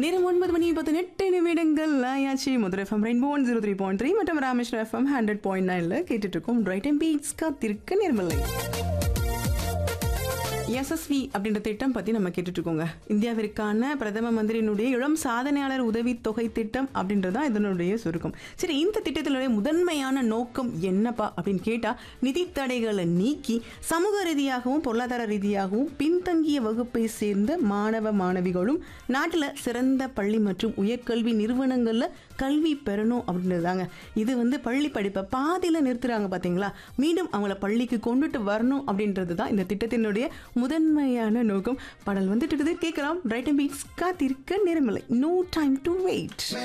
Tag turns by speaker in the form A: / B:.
A: நேரம் ஒன்பது மணி பதினெட்டு நிமிடங்கள் ஆயாச்சு Madurai FM rainbow one zero three point three மற்றும் ராமேஸ்வரம் எஃப்எம் ஹண்ட்ரட் பாயிண்ட் நைன்ல கேட்டுட்டு இருக்கோம் ரைட் அண்ட் பீட்ஸ் காத்திருக்க நேர்மலை எஸ்எஸ்வி அப்படின்ற திட்டம் பத்தி நம்ம கேட்டுட்டு இருக்கோங்க இந்தியாவிற்கான பிரதம மந்திரியினுடைய இளம் சாதனையாளர் உதவி தொகை திட்டம் அப்படின்றது தான் இதனுடைய சுருக்கம் சரி இந்த திட்டத்தினுடைய முதன்மையான நோக்கம் என்னப்பா அப்படின்னு கேட்டா நிதி தடைகளை நீக்கி சமூக ரீதியாகவும் பொருளாதார ரீதியாகவும் பின்தங்கிய வகுப்பை சேர்ந்த மாணவ மாணவிகளும் நாட்டில் சிறந்த பள்ளி மற்றும் உயர்கல்வி நிறுவனங்கள்ல கல்வி பெறணும் அப்படின்றது தாங்க இது வந்து பள்ளி படிப்பை பாதியில் நிறுத்துறாங்க பார்த்தீங்களா மீண்டும் அவங்கள பள்ளிக்கு கொண்டுட்டு வரணும் அப்படின்றது தான் இந்த திட்டத்தினுடைய முதன்மையான நோக்கம் பாடல் வந்துட்டு இருக்குது கேட்கலாம் ரைட் அண்ட் பீட்ஸ் காத்திருக்க நேரமில்லை நோ டைம் டு வெயிட்